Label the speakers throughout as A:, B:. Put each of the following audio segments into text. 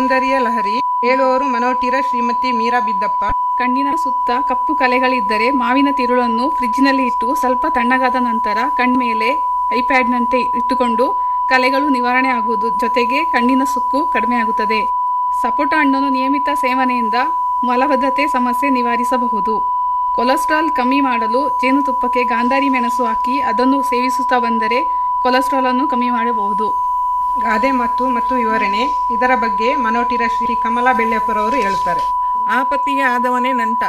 A: ಸೌಂದರ್ಯ ಲಹರಿ ಹೇಳುವವರು ಮನೋಟಿರ ಶ್ರೀಮತಿ ಮೀರಾ ಬಿದ್ದಪ್ಪ
B: ಕಣ್ಣಿನ ಸುತ್ತ ಕಪ್ಪು ಕಲೆಗಳಿದ್ದರೆ ಮಾವಿನ ತಿರುಳನ್ನು ಫ್ರಿಜ್ನಲ್ಲಿ ಇಟ್ಟು ಸ್ವಲ್ಪ ತಣ್ಣಗಾದ ನಂತರ ಕಣ್ಮೇಲೆ ಐಪ್ಯಾಡ್ನಂತೆ ಇಟ್ಟುಕೊಂಡು ಕಲೆಗಳು ನಿವಾರಣೆ ಆಗುವುದು ಜೊತೆಗೆ ಕಣ್ಣಿನ ಸುಕ್ಕು ಕಡಿಮೆ ಆಗುತ್ತದೆ ಸಪೋಟ ಹಣ್ಣನ್ನು ನಿಯಮಿತ ಸೇವನೆಯಿಂದ ಮಲಬದ್ಧತೆ ಸಮಸ್ಯೆ ನಿವಾರಿಸಬಹುದು ಕೊಲೆಸ್ಟ್ರಾಲ್ ಕಮ್ಮಿ ಮಾಡಲು ಜೇನುತುಪ್ಪಕ್ಕೆ ಗಾಂಧಾರಿ ಮೆಣಸು ಹಾಕಿ ಅದನ್ನು ಸೇವಿಸುತ್ತಾ ಬಂದರೆ ಕೊಲೆಸ್ಟ್ರಾಲ್ ಅನ್ನು ಕಮ್ಮಿ ಮಾಡಬಹುದು
A: ಗಾದೆ ಮಾತು ಮತ್ತು ವಿವರಣೆ ಇದರ ಬಗ್ಗೆ ಮನೋಟಿರ ಶ್ರೀ ಕಮಲಾ ಬೆಳ್ಳೆಪ್ಪರವರು ಹೇಳುತ್ತಾರೆ
C: ಆಪತ್ತಿಗೆ ಆದವನೇ ನಂಟ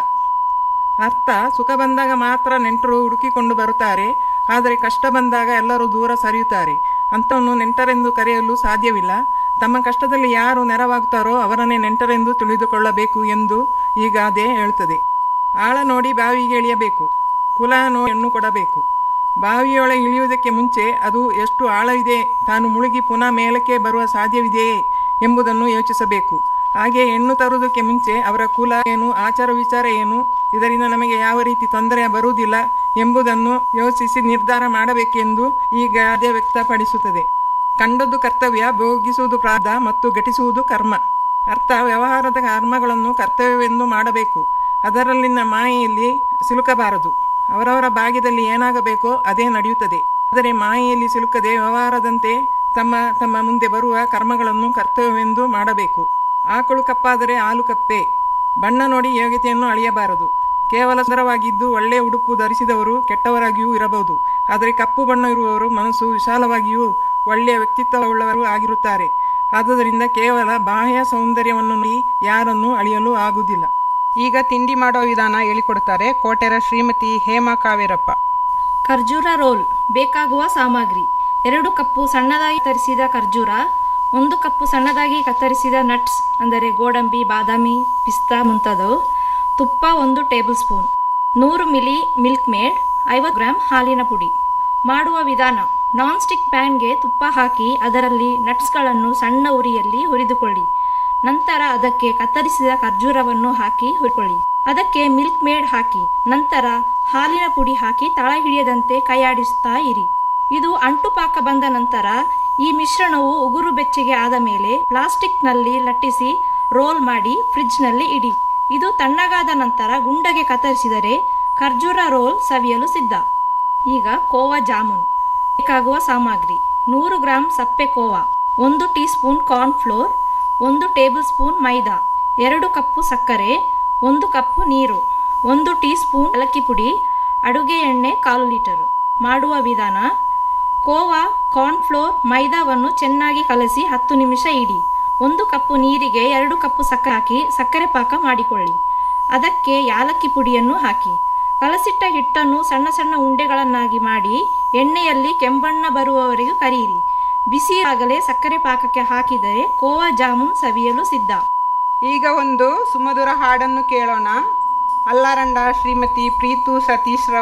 C: ಅರ್ಥ ಸುಖ ಬಂದಾಗ ಮಾತ್ರ ನೆಂಟರು ಹುಡುಕಿಕೊಂಡು ಬರುತ್ತಾರೆ ಆದರೆ ಕಷ್ಟ ಬಂದಾಗ ಎಲ್ಲರೂ ದೂರ ಸರಿಯುತ್ತಾರೆ ಅಂಥವನ್ನು ನೆಂಟರೆಂದು ಕರೆಯಲು ಸಾಧ್ಯವಿಲ್ಲ ತಮ್ಮ ಕಷ್ಟದಲ್ಲಿ ಯಾರು ನೆರವಾಗುತ್ತಾರೋ ಅವರನ್ನೇ ನೆಂಟರೆಂದು ತಿಳಿದುಕೊಳ್ಳಬೇಕು ಎಂದು ಈ ಗಾದೆ ಹೇಳುತ್ತದೆ ಆಳ ನೋಡಿ ಬಾವಿಗೆ ಇಳಿಯಬೇಕು ಕುಲ ನೋಡಿ ಹೆಣ್ಣು ಕೊಡಬೇಕು ಬಾವಿಯೊಳಗೆ ಇಳಿಯುವುದಕ್ಕೆ ಮುಂಚೆ ಅದು ಎಷ್ಟು ಆಳವಿದೆ ತಾನು ಮುಳುಗಿ ಪುನಃ ಮೇಲಕ್ಕೆ ಬರುವ ಸಾಧ್ಯವಿದೆಯೇ ಎಂಬುದನ್ನು ಯೋಚಿಸಬೇಕು ಹಾಗೆ ಹೆಣ್ಣು ತರುವುದಕ್ಕೆ ಮುಂಚೆ ಅವರ ಕುಲ ಏನು ಆಚಾರ ವಿಚಾರ ಏನು ಇದರಿಂದ ನಮಗೆ ಯಾವ ರೀತಿ ತೊಂದರೆ ಬರುವುದಿಲ್ಲ ಎಂಬುದನ್ನು ಯೋಚಿಸಿ ನಿರ್ಧಾರ ಮಾಡಬೇಕೆಂದು ಈ ಗಾದೆ ವ್ಯಕ್ತಪಡಿಸುತ್ತದೆ ಕಂಡದ್ದು ಕರ್ತವ್ಯ ಭೋಗಿಸುವುದು ಪ್ರಾರ್ಧ ಮತ್ತು ಘಟಿಸುವುದು ಕರ್ಮ ಅರ್ಥ ವ್ಯವಹಾರದ ಕರ್ಮಗಳನ್ನು ಕರ್ತವ್ಯವೆಂದು ಮಾಡಬೇಕು ಅದರಲ್ಲಿನ ಮಾಯೆಯಲ್ಲಿ ಸಿಲುಕಬಾರದು ಅವರವರ ಭಾಗ್ಯದಲ್ಲಿ ಏನಾಗಬೇಕೋ ಅದೇ ನಡೆಯುತ್ತದೆ ಆದರೆ ಮಾಯೆಯಲ್ಲಿ ಸಿಲುಕದೆ ವ್ಯವಹಾರದಂತೆ ತಮ್ಮ ತಮ್ಮ ಮುಂದೆ ಬರುವ ಕರ್ಮಗಳನ್ನು ಕರ್ತವ್ಯವೆಂದು ಮಾಡಬೇಕು ಆಕಳು ಕಪ್ಪಾದರೆ ಹಾಲು ಕಪ್ಪೆ ಬಣ್ಣ ನೋಡಿ ಯೋಗ್ಯತೆಯನ್ನು ಅಳಿಯಬಾರದು ಕೇವಲ ಸುಂದರವಾಗಿದ್ದು ಒಳ್ಳೆಯ ಉಡುಪು ಧರಿಸಿದವರು ಕೆಟ್ಟವರಾಗಿಯೂ ಇರಬಹುದು ಆದರೆ ಕಪ್ಪು ಬಣ್ಣ ಇರುವವರು ಮನಸ್ಸು ವಿಶಾಲವಾಗಿಯೂ ಒಳ್ಳೆಯ ವ್ಯಕ್ತಿತ್ವವುಳ್ಳವರು ಆಗಿರುತ್ತಾರೆ ಆದುದರಿಂದ ಕೇವಲ ಬಾಹ್ಯ ಸೌಂದರ್ಯವನ್ನು ನೋಡಿ ಯಾರನ್ನೂ ಅಳಿಯಲು ಆಗುವುದಿಲ್ಲ
A: ಈಗ ತಿಂಡಿ ಮಾಡೋ ವಿಧಾನ ಹೇಳಿಕೊಡುತ್ತಾರೆ ಕೋಟೆರ ಶ್ರೀಮತಿ ಹೇಮಾ ಕಾವೇರಪ್ಪ
D: ಖರ್ಜೂರ ರೋಲ್ ಬೇಕಾಗುವ ಸಾಮಗ್ರಿ ಎರಡು ಕಪ್ಪು ಸಣ್ಣದಾಗಿ ಕತ್ತರಿಸಿದ ಖರ್ಜೂರ ಒಂದು ಕಪ್ಪು ಸಣ್ಣದಾಗಿ ಕತ್ತರಿಸಿದ ನಟ್ಸ್ ಅಂದರೆ ಗೋಡಂಬಿ ಬಾದಾಮಿ ಪಿಸ್ತಾ ಮುಂತಾದವು ತುಪ್ಪ ಒಂದು ಟೇಬಲ್ ಸ್ಪೂನ್ ನೂರು ಮಿಲಿ ಮಿಲ್ಕ್ ಮೇಡ್ ಐವತ್ತು ಗ್ರಾಮ್ ಹಾಲಿನ ಪುಡಿ ಮಾಡುವ ವಿಧಾನ ನಾನ್ ಸ್ಟಿಕ್ ಪ್ಯಾನ್ಗೆ ತುಪ್ಪ ಹಾಕಿ ಅದರಲ್ಲಿ ನಟ್ಸ್ಗಳನ್ನು ಸಣ್ಣ ಉರಿಯಲ್ಲಿ ಹುರಿದುಕೊಳ್ಳಿ ನಂತರ ಅದಕ್ಕೆ ಕತ್ತರಿಸಿದ ಖರ್ಜೂರವನ್ನು ಹಾಕಿ ಹುರಿಕೊಳ್ಳಿ ಅದಕ್ಕೆ ಮಿಲ್ಕ್ ಮೇಡ್ ಹಾಕಿ ನಂತರ ಹಾಲಿನ ಪುಡಿ ಹಾಕಿ ತಳ ಹಿಡಿಯದಂತೆ ಕೈಯಾಡಿಸ್ತಾ ಇರಿ ಇದು ಅಂಟು ಪಾಕ ಬಂದ ನಂತರ ಈ ಮಿಶ್ರಣವು ಉಗುರು ಬೆಚ್ಚಗೆ ಆದ ಮೇಲೆ ಪ್ಲಾಸ್ಟಿಕ್ನಲ್ಲಿ ಲಟ್ಟಿಸಿ ರೋಲ್ ಮಾಡಿ ಫ್ರಿಡ್ಜ್ನಲ್ಲಿ ಇಡಿ ಇದು ತಣ್ಣಗಾದ ನಂತರ ಗುಂಡಗೆ ಕತ್ತರಿಸಿದರೆ ಖರ್ಜೂರ ರೋಲ್ ಸವಿಯಲು ಸಿದ್ಧ ಈಗ ಕೋವಾ ಜಾಮೂನ್ ಬೇಕಾಗುವ ಸಾಮಗ್ರಿ ನೂರು ಗ್ರಾಂ ಸಪ್ಪೆ ಕೋವಾ ಒಂದು ಟೀ ಸ್ಪೂನ್ ಕಾರ್ನ್ ಫ್ಲೋರ್ ಒಂದು ಟೇಬಲ್ ಸ್ಪೂನ್ ಮೈದಾ ಎರಡು ಕಪ್ಪು ಸಕ್ಕರೆ ಒಂದು ಕಪ್ಪು ನೀರು ಒಂದು ಟೀ ಸ್ಪೂನ್ ಏಲಕ್ಕಿ ಪುಡಿ ಅಡುಗೆ ಎಣ್ಣೆ ಕಾಲು ಲೀಟರು ಮಾಡುವ ವಿಧಾನ ಕೋವಾ ಕಾರ್ನ್ ಫ್ಲೋರ್ ಮೈದಾವನ್ನು ಚೆನ್ನಾಗಿ ಕಲಸಿ ಹತ್ತು ನಿಮಿಷ ಇಡಿ ಒಂದು ಕಪ್ಪು ನೀರಿಗೆ ಎರಡು ಕಪ್ಪು ಸಕ್ಕರೆ ಹಾಕಿ ಸಕ್ಕರೆ ಪಾಕ ಮಾಡಿಕೊಳ್ಳಿ ಅದಕ್ಕೆ ಯಾಲಕ್ಕಿ ಪುಡಿಯನ್ನು ಹಾಕಿ ಕಲಸಿಟ್ಟ ಹಿಟ್ಟನ್ನು ಸಣ್ಣ ಸಣ್ಣ ಉಂಡೆಗಳನ್ನಾಗಿ ಮಾಡಿ ಎಣ್ಣೆಯಲ್ಲಿ ಕೆಂಬಣ್ಣ ಬರುವವರೆಗೂ ಕರಿಯಿರಿ ಬಿಸಿ ಆಗಲೇ ಸಕ್ಕರೆ ಪಾಕಕ್ಕೆ ಹಾಕಿದರೆ ಕೋವಾ ಜಾಮೂನ್ ಸವಿಯಲು ಸಿದ್ಧ
A: ಈಗ ಒಂದು ಸುಮಧುರ ಹಾಡನ್ನು ಕೇಳೋಣ ಅಲ್ಲಾರಂಡ ಶ್ರೀಮತಿ ಪ್ರೀತು ಸತೀಶ್